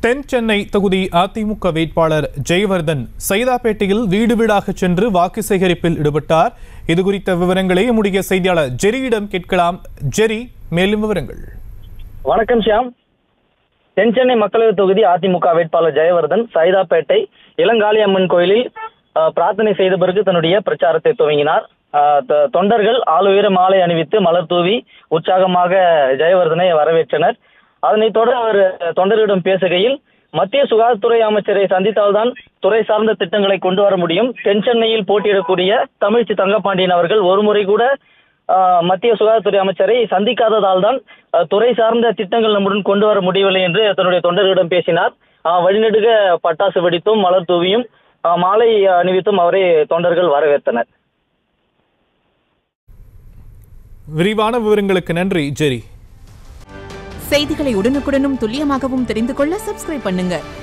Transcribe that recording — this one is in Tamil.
தென் சென்னை தொகுதி அதிமுக வேட்பாளர் ஜெயவர்தன் சைதாப்பேட்டையில் வீடு வீடாக சென்று வாக்கு சேகரிப்பில் ஈடுபட்டார் இது குறித்த விவரங்களை நம்முடைய செய்தியாளர் ஜெரியிடம் கேட்கலாம் ஜெரி மேலும் விவரங்கள் வணக்கம் ஷியாம் தென் சென்னை மக்களவை தொகுதி அதிமுக வேட்பாளர் ஜெயவர்தன் சைதாப்பேட்டை இளங்காளி அம்மன் கோயிலில் அஹ், பிரார்த்தனை செய்த பிறகு தன்னுடைய பிரச்சாரத்தை துவங்கினார் அஹ், தொ- தொண்டர்கள் ஆளுயர மாலை அணிவித்து மலர் தூவி உற்சாகமாக ஜெயவர்தனை வரவேற்றனர் அதனைத் தொடர்ந்து அவர் தொண்டர்களிடம் பேசுகையில் மத்திய சுகாதாரத்துறை அமைச்சரை சந்தித்தால்தான் துறை சார்ந்த திட்டங்களை கொண்டு வர முடியும் தென் சென்னையில் போட்டியிடக்கூடிய தமிழ்ச்சி தங்கப்பாண்டியன் அவர்கள் ஒருமுறை கூட ஆஹ் மத்திய சுகாதாரத்துறை அமைச்சரை சந்திக்காததால் தான் ஆஹ் துறை சார்ந்த திட்டங்கள் நம்முடன் கொண்டு வர முடியவில்லை என்று தன்னுடைய தொண்டர்களிடம் பேசினார் ஆஹ் வழிநெடுக பட்டாசு வெடித்தும் மலர் தூவியும் ஆஹ் மாலை அணிவித்தும் அவரை தொண்டர்கள் வரவேற்றனர் விரிவான விவரங்களுக்கு நன்றி ஜெரி செய்திகளை உடனுக்குடனும் துல்லியமாகவும் தெரிந்து கொள்ள சப்ஸ்கிரைப் பண்ணுங்க